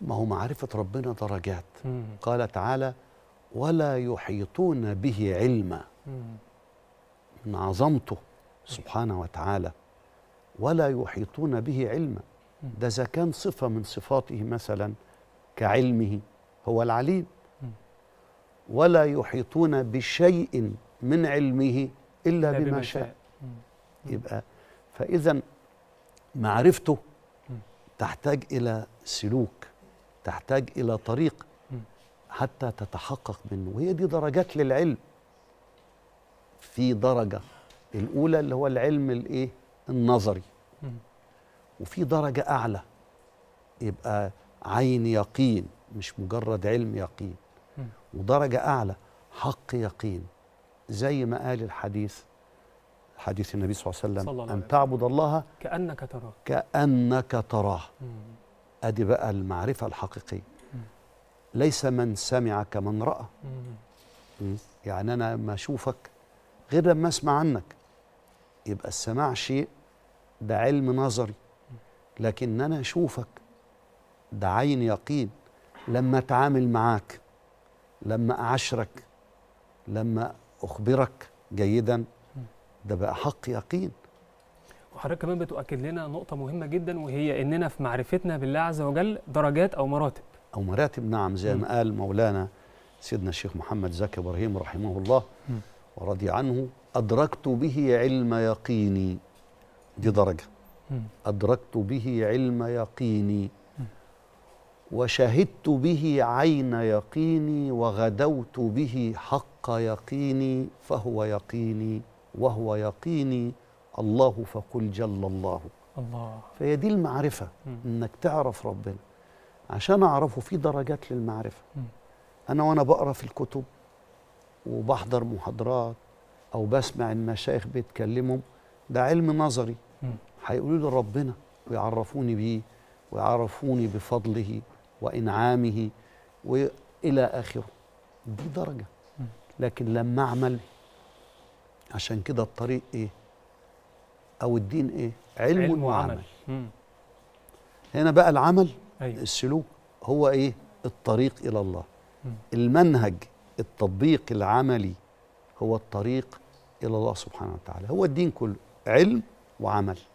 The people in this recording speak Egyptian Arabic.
ما هو معرفة ربنا درجات مم. قال تعالى ولا يحيطون به علما مم. من عظمته سبحانه وتعالى ولا يحيطون به علما ده إذا كان صفة من صفاته مثلا كعلمه هو العليم مم. ولا يحيطون بشيء من علمه إلا لا بما شاء مم. يبقى فإذا معرفته مم. تحتاج إلى سلوك تحتاج إلى طريق مم. حتى تتحقق منه وهي دي درجات للعلم في درجة الأولى اللي هو العلم الإيه النظري مم. وفي درجة أعلى يبقى عين يقين مش مجرد علم يقين مم. ودرجة أعلى حق يقين زي ما قال الحديث حديث النبي صلى الله عليه صلى الله وسلم عليه أن وسلم. تعبد الله كأنك تراه كأنك تراه مم. أدي بقى المعرفة الحقيقية مم. ليس من سمع كمن رأى مم. يعني أنا لما أشوفك غير لما أسمع عنك يبقى السماع شيء ده علم نظري لكن أنا أشوفك ده عين يقين لما أتعامل معاك لما أعشرك لما أخبرك جيدا ده بقى حق يقين وحضرتك كمان بتؤكد لنا نقطة مهمة جدا وهي إننا في معرفتنا بالله عز وجل درجات أو مراتب أو مراتب نعم زي ما قال مولانا سيدنا الشيخ محمد زكي إبراهيم رحمه الله مم. ورضي عنه أدركت به علم يقيني دي درجة مم. أدركت به علم يقيني وشهدت به عين يقيني وغدوت به حق يقيني فهو يقيني وهو يقيني الله فقل جل الله الله فهي دي المعرفة مم. انك تعرف ربنا عشان اعرفه في درجات للمعرفة مم. انا وانا بقرا في الكتب وبحضر محاضرات او بسمع المشايخ بيتكلموا ده علم نظري مم. هيقولوا لي ربنا ويعرفوني بيه ويعرفوني بفضله وانعامه والى اخره دي درجه مم. لكن لما اعمل عشان كده الطريق ايه او الدين ايه علم, علم وعمل, وعمل مم. هنا بقى العمل أيوة السلوك هو ايه الطريق الى الله مم. المنهج التطبيق العملي هو الطريق الى الله سبحانه وتعالى هو الدين كله علم وعمل